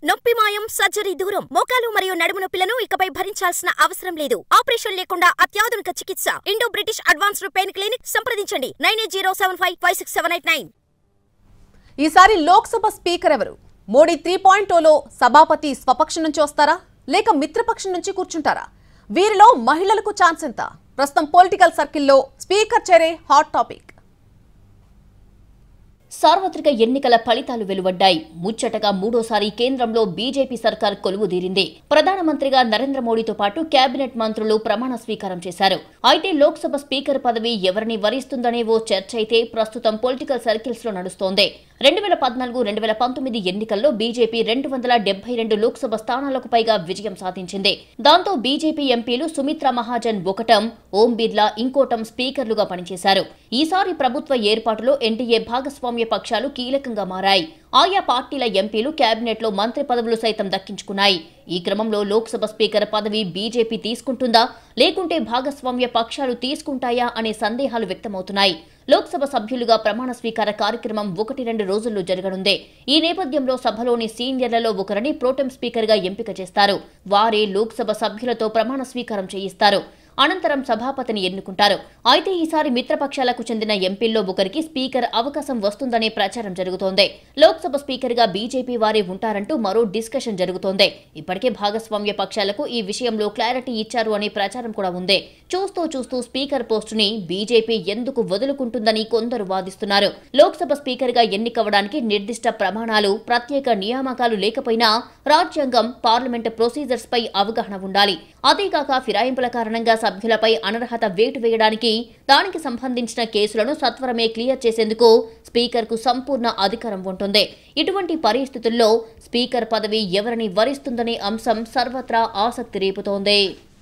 నొప్పి మాయం సర్జరీ దూరం మోకాలు మరియు నడుము నొప్పులను ఇకపై భరించాల్సిన అవసరం లేదు ఆపరేషన్ లేకుండా అత్యాధునిక చికిత్స Indo British advanced pain clinic సంప్రదించండి nine eight zero seven five five six seven eight nine ఈసారి లోక్సభ స్పీకర్ ఎవరు మోడీ త్రీ పాయింట్ ఓలో సభాపతి స్వపక్షం నుంచి వస్తారా లేక మిత్రపక్షం నుంచి కూర్చుంటారా వీరిలో మహిళలకు ఛాన్స్ ఎంత ప్రస్తుతం పొలిటికల్ సర్కిల్లో స్పీకర్ చేరే హాట్ టాపిక్ సార్వత్రిక ఎన్నికల ఫలితాలు వెలువడ్డాయి ముచ్చటగా మూడోసారి కేంద్రంలో బీజేపీ సర్కార్ కొలువుదీరింది ప్రధానమంత్రిగా నరేంద్ర మోడీతో పాటు కేబినెట్ మంత్రులు ప్రమాణ స్వీకారం చేశారు అయితే లోక్సభ స్పీకర్ పదవి ఎవరిని వరిస్తుందనే ఓ చర్చ అయితే ప్రస్తుతం పొలిటికల్ సర్కిల్స్ లో నడుస్తోంది రెండు వేల పద్నాలుగు రెండు వేల పంతొమ్మిది ఎన్నికల్లో బీజేపీ రెండు వందల డెబ్బై రెండు లోక్సభ స్థానాలకు పైగా విజయం సాధించింది దాంతో బీజేపీ ఎంపీలు సుమిత్రా మహాజన్ ఒకటం ఓం బిర్లా ఇంకోటం స్పీకర్లుగా పనిచేశారు ఈసారి ప్రభుత్వ ఏర్పాటులో ఎన్డీఏ భాగస్వామ్య పక్షాలు కీలకంగా మారాయి ఆయా పార్టీల ఎంపీలు కేబినెట్లో మంత్రి పదవులు సైతం దక్కించుకున్నాయి ఈ క్రమంలో లోక్సభ స్పీకర్ పదవి బీజేపీ తీసుకుంటుందా లేకుంటే భాగస్వామ్య పక్షాలు తీసుకుంటాయా అనే సందేహాలు వ్యక్తమవుతున్నాయి లోక్సభ సభ్యులుగా ప్రమాణ స్వీకార కార్యక్రమం ఒకటి రెండు రోజుల్లో జరగనుంది ఈ నేపథ్యంలో సభలోని సీనియర్లలో ఒకరిని ప్రోటెం స్పీకర్గా ఎంపిక చేస్తారు వారే లోక్సభ సభ్యులతో ప్రమాణ స్వీకారం చేయిస్తారు అనంతరం సభాపతిని ఎన్నుకుంటారు అయితే ఈసారి మిత్రపక్షాలకు చెందిన ఎంపీల్లో ఒకరికి స్పీకర్ అవకాశం వస్తుందనే ప్రచారం జరుగుతోంది లోక్సభ స్పీకర్గా బీజేపీ వారే ఉంటారంటూ మరో డిస్కషన్ జరుగుతోంది ఇప్పటికే భాగస్వామ్య పక్షాలకు ఈ విషయంలో క్లారిటీ ఇచ్చారు అనే ప్రచారం కూడా ఉంది చూస్తూ చూస్తూ స్పీకర్ పోస్టుని బీజేపీ ఎందుకు వదులుకుంటుందని కొందరు వాదిస్తున్నారు లోక్సభ స్పీకర్గా ఎన్నికవడానికి నిర్దిష్ట ప్రమాణాలు ప్రత్యేక నియామకాలు లేకపోయినా రాజ్యాంగం పార్లమెంట్ ప్రొసీజర్స్ పై అవగాహన ఉండాలి అదేగాక ఫిరాయింపుల కారణంగా సభ్యులపై అనర్హత వేటు వేయడానికి దానికి సంబంధించిన కేసులను సత్వరమే క్లియర్ చేసేందుకు స్పీకర్కు సంపూర్ణ అధికారం ఉంటుంది ఇటువంటి పరిస్థితుల్లో స్పీకర్ పదవి ఎవరిని వరిస్తుందనే అంశం సర్వత్రా ఆసక్తి రేపుతోంది